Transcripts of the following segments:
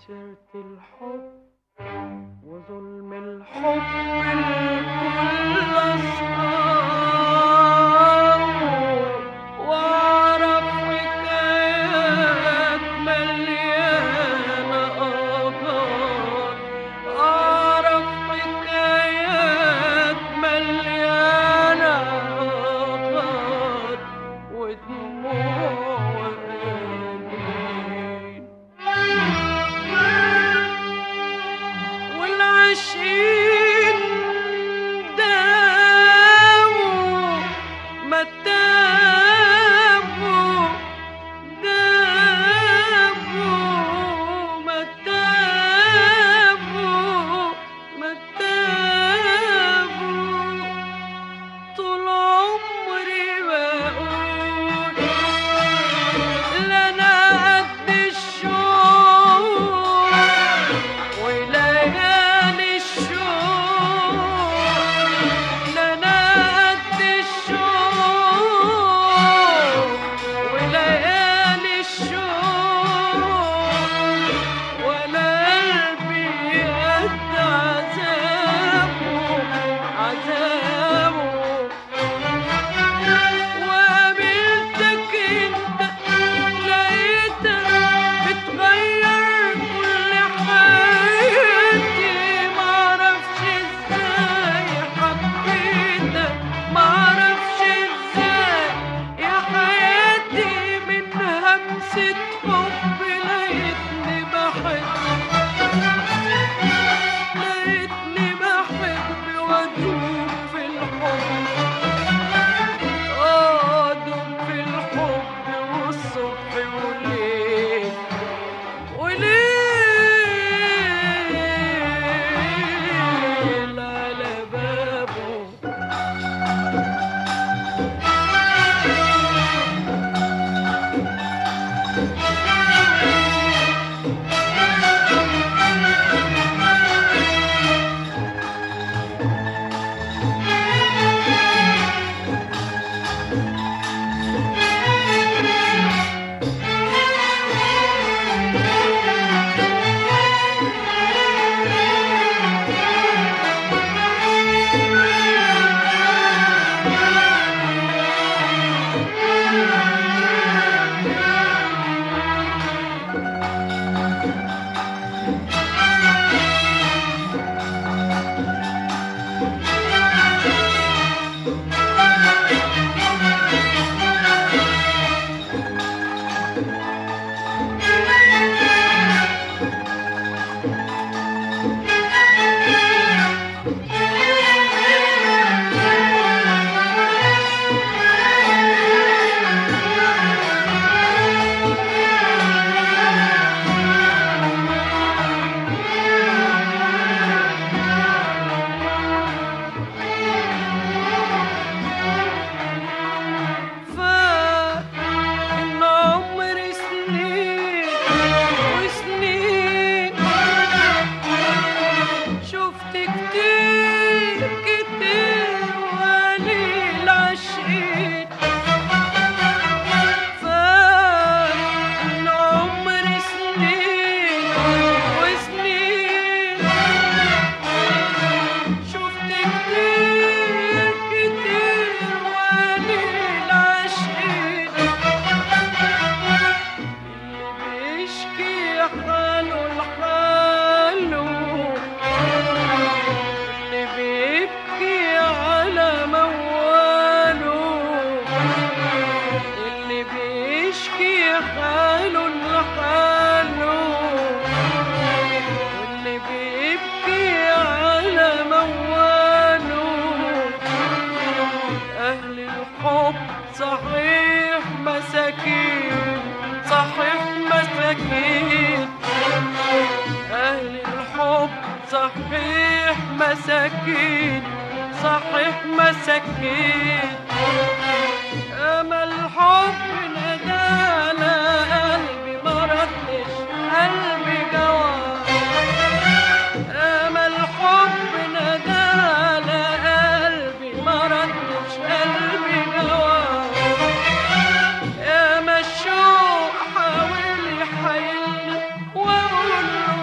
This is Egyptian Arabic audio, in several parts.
سيرة الحب وظلم الحب الكل أصحابه وأعرف حكايات مليانة آثار أعرف حكايات مليانة آثار ودموع وأنين والعاشقين داووا ما تابوا داووا ما تابوا ما تابوا طول عمري بقول لنا قد الشوق وليالي الشوق لنا قد الشوق وليالي الشوق ولا قلبي قد عذابه عذابه وقابلتك انت لقيتك بتغير كل حياتي معرفش ازاي حبيتك معرفش ازاي يا حياتي من همسة حب لقيتني بحب لقيتني بحب وادوب في الحب أدوب في الحب والصبح والليل وليل على بابه فإن عمري سنين وسنين شفت كتير كتير وقليل عشقين فإن عمري سنين وسنين شفت كتير كتير وقليل عشقين اللي بيشكي حاله لحاله اللي بيبكي على مواله اللي بيشكي حاله لحاله اللي بيبكي على مواله أهل الحب صحيح مساكين صحيح مساكين أهل الحب صحيح مساكين صحيح مساكين أما الحب ندانا قلبي ما ردش قلبي جواب أما الحب ندانا قلبي ما ردش قلبي جواب يا ما الشوق حاول يحيلني وأقول له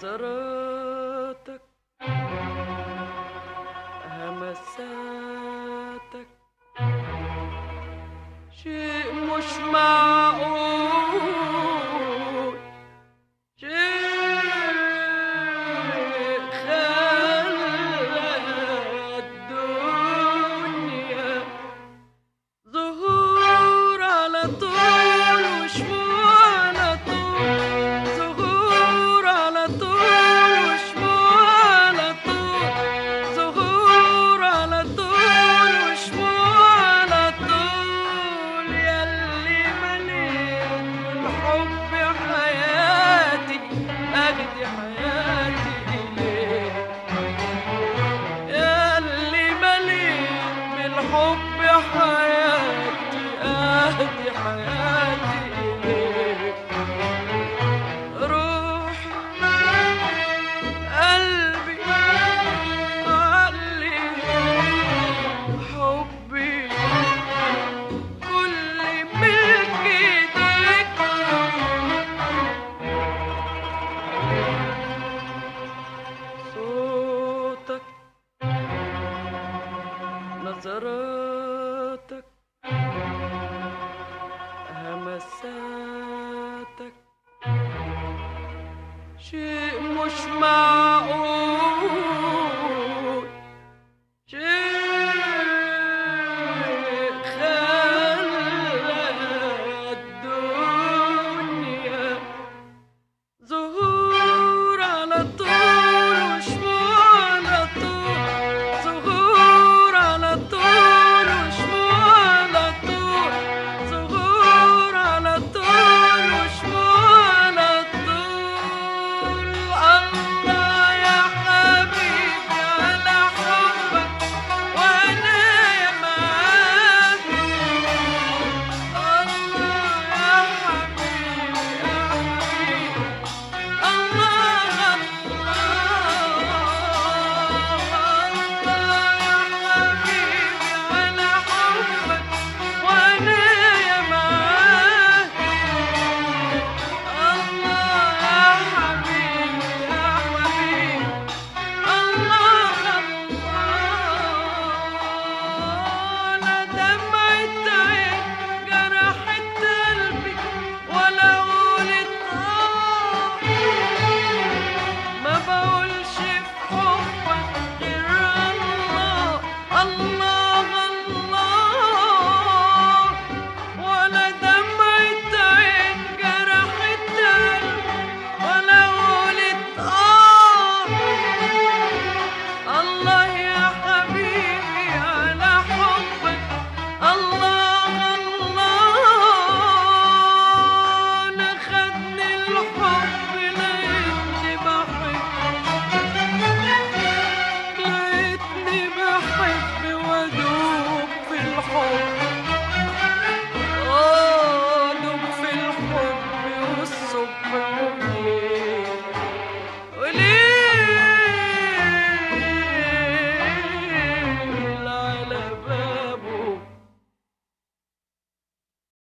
نظراتك همساتك شيء مش معقول شيء خلى الدنيا ظهور على طول وشموع على طول ظهور على طول وشموع على طول ظهور على طول وشموع على طول ياللي مليت بالحب حياتي اخدي حياتي اليك ياللي مليت بالحب حياتي اهدي حياتي اليك روحي قلبي عقلي حبي كل ملك ايديك صوتك نظراتك همساتك شيء مش معقول